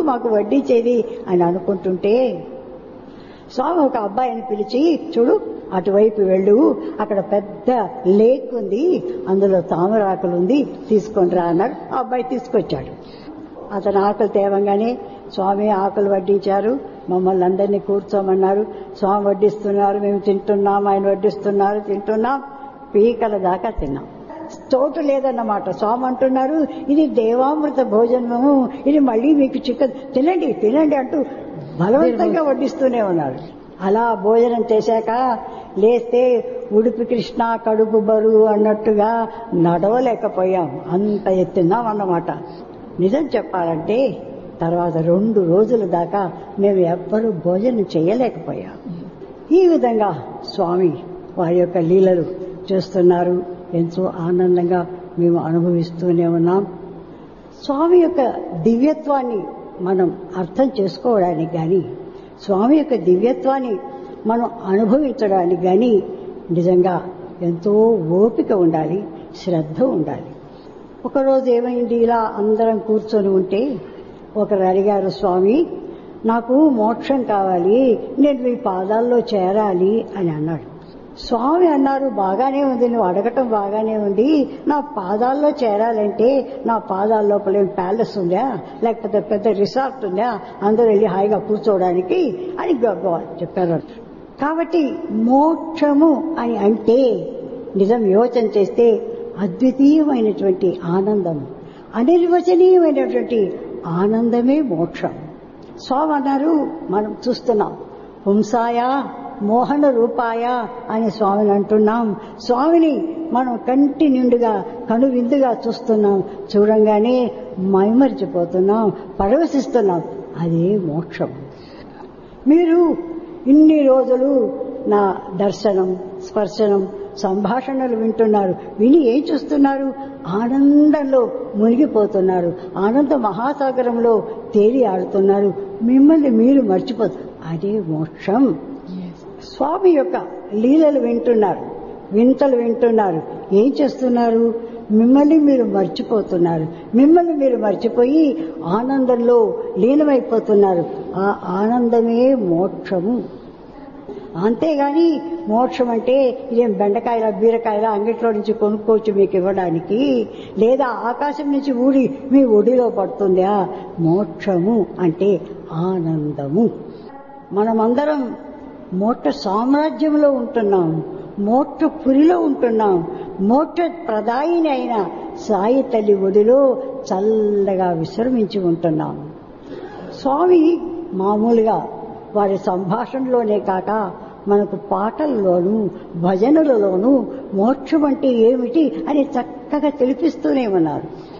మాకు వడ్డించేది అని అనుకుంటుంటే స్వామి ఒక అబ్బాయిని పిలిచి చూడు అటువైపు వెళ్ళు అక్కడ పెద్ద లేక్ ఉంది అందులో తామరాకులు ఉంది తీసుకొని రా అన్నాడు ఆ అబ్బాయి తీసుకొచ్చాడు అతను ఆకులు తేవంగానే స్వామి ఆకులు వడ్డించారు మమ్మల్ని అందరినీ కూర్చోమన్నారు స్వామి వడ్డిస్తున్నారు మేము తింటున్నాం ఆయన వడ్డిస్తున్నారు తింటున్నాం పీకల దాకా తిన్నాం చోటు లేదన్నమాట స్వామి అంటున్నారు ఇది దేవామృత భోజనము ఇది మళ్ళీ మీకు చికెన్ తినండి తినండి అంటూ బలవంతంగా వడ్డిస్తూనే ఉన్నారు అలా భోజనం చేశాక లేస్తే ఉడిపి కృష్ణ కడుపు బరువు అన్నట్టుగా నడవలేకపోయాం అంత ఎత్తిన్నాం అన్నమాట నిజం చెప్పాలంటే తర్వాత రెండు రోజుల దాకా మేము ఎవ్వరూ భోజనం చేయలేకపోయాం ఈ విధంగా స్వామి వారి యొక్క లీలలు చేస్తున్నారు ఎంతో ఆనందంగా మేము అనుభవిస్తూనే ఉన్నాం స్వామి యొక్క దివ్యత్వాన్ని మనం అర్థం చేసుకోవడానికి కానీ స్వామి యొక్క దివ్యత్వాన్ని మనం అనుభవించడానికి కానీ నిజంగా ఎంతో ఓపిక ఉండాలి శ్రద్ధ ఉండాలి ఒకరోజు ఏమైంది ఇలా అందరం కూర్చొని ఉంటే ఒకరు అడిగారు స్వామి నాకు మోక్షం కావాలి నేను మీ పాదాల్లో చేరాలి అని అన్నాడు స్వామి అన్నారు బాగానే ఉంది నువ్వు అడగటం బాగానే ఉంది నా పాదాల్లో చేరాలంటే నా పాదాల లోపల ఏం ప్యాలెస్ ఉందా లేకపోతే పెద్ద రిసార్ట్ ఉందా అందరూ వెళ్ళి హాయిగా కూర్చోవడానికి అని గొప్ప చెప్పారు కాబట్టి మోక్షము అని అంటే నిజం యోచన చేస్తే అద్వితీయమైనటువంటి ఆనందం అనిర్వచనీయమైనటువంటి ఆనందమే మోక్షం స్వామి అన్నారు మనం చూస్తున్నాం పుంసాయ మోహన రూపాయ అని స్వామిని అంటున్నాం స్వామిని మనం కంటి నిండుగా కనువిందుగా చూస్తున్నాం చూడంగానే మైమరిచిపోతున్నాం పరవశిస్తున్నాం అదే మోక్షం మీరు ఇన్ని రోజులు నా దర్శనం స్పర్శనం సంభాషణలు వింటున్నారు విని ఏం చూస్తున్నారు ఆనందంలో మునిగిపోతున్నారు ఆనంద మహాసాగరంలో తేలి ఆడుతున్నారు మిమ్మల్ని మీరు మర్చిపోతారు అదే మోక్షం స్వామి యొక్క లీలలు వింటున్నారు వింతలు వింటున్నారు ఏం చేస్తున్నారు మిమ్మల్ని మీరు మర్చిపోతున్నారు మిమ్మల్ని మీరు మర్చిపోయి ఆనందంలో లీనమైపోతున్నారు ఆ ఆనందమే మోక్షము అంతేగాని మోక్షం అంటే ఇదేం బెండకాయల బీరకాయల అంగిట్లో నుంచి కొనుక్కోవచ్చు మీకు ఇవ్వడానికి లేదా ఆకాశం నుంచి ఊడి మీ ఒడిలో పడుతుందా మోక్షము అంటే ఆనందము మనమందరం మోక్ష సామ్రాజ్యంలో ఉంటున్నాం మోక్ష పురిలో ఉంటున్నాం మోక్ష ప్రదాయిని అయిన సాయి తల్లి ఒడిలో చల్లగా విశ్రమించి ఉంటున్నాం స్వామి మామూలుగా వారి సంభాషణలోనే కాక మనకు పాటల్లోనూ భజనలలోనూ మోక్షం అంటే ఏమిటి అని చక్కగా తెలిపిస్తూనే ఉన్నారు